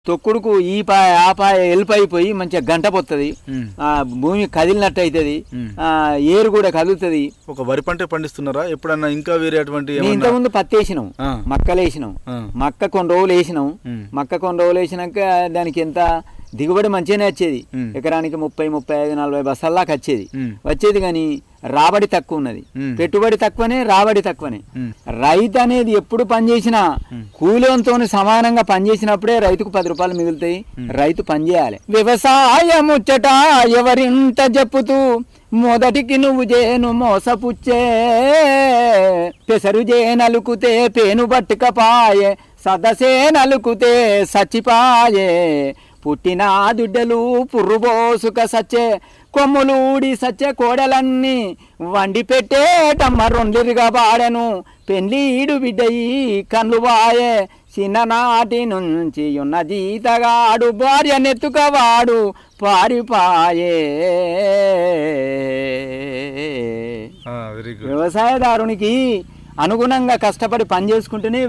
తొక్కుడుకు ఈ పాయ ఆ పాయ ఎల్పైపోయి మంచిగా గంట పొత్తది ఉమ్. ఆ భూమి కదిలినట్టు అవుతుంది ఉమ్. ఏరు కూడా కదులుతుంది ఒక వరి పంట పండిస్తున్నారా ఎప్పుడన్నా ఇంకా వేరే అటువంటి నేను ఏమన్నా ఇంతకుముందు పత్తి వేసినాం ఆ. మక్కలు వేసినాం ఆ. మక్క కొన్ని రోజులు వేసినాం ఉమ్. మక్క కొన్ని రోజులు వేసినాక దానికి ఎంత దిగుబడి మంచిగానే వచ్చేది ఉమ్. ఎకరానికి ముప్పై ముప్పై ఐదు నలభై బస్తాల్లాకి వచ్చేది ఉమ్. వచ్చేది కానీ రాబడి తక్కువ ఉన్నది ఉమ్. పెట్టుబడి తక్కువనే రాబడి తక్కువనే ఉమ్. రైతు అనేది ఎప్పుడు పనిచేసినా కూలీతో సమానంగా పనిచేసినప్పుడే రైతుకు పది రూపాయలు మిగులుతాయి రైతు పనిచేయాలి వ్యవసాయం ముచ్చట ఎవరింత చెప్పుతూ మొదటికి నువ్వు చేను మోసపుచ్చే పెసరు జే నలుకుతే పేను బట్టుకపాయే సదసే నలుకుతే సచ్చిపాయే పుట్టిన దుడ్డలు పుర్రుబోసుక సచ్చే కొమ్ములూడి సచ్చే కోడలన్నీ వండి పెట్టేటమ్మ రొండిరిగా బాడెను పెళ్ళీడు బిడ్డయి కన్లు బాయే చిన్ననాటి నుంచి ఉన్న జీతగాడు భార్య నెత్తుకవాడు పారిపాయే వెరీ గుడ్ వ్యవసాయదారునికి అనుగుణంగా కష్టపడి పని చేసుకుంటేనే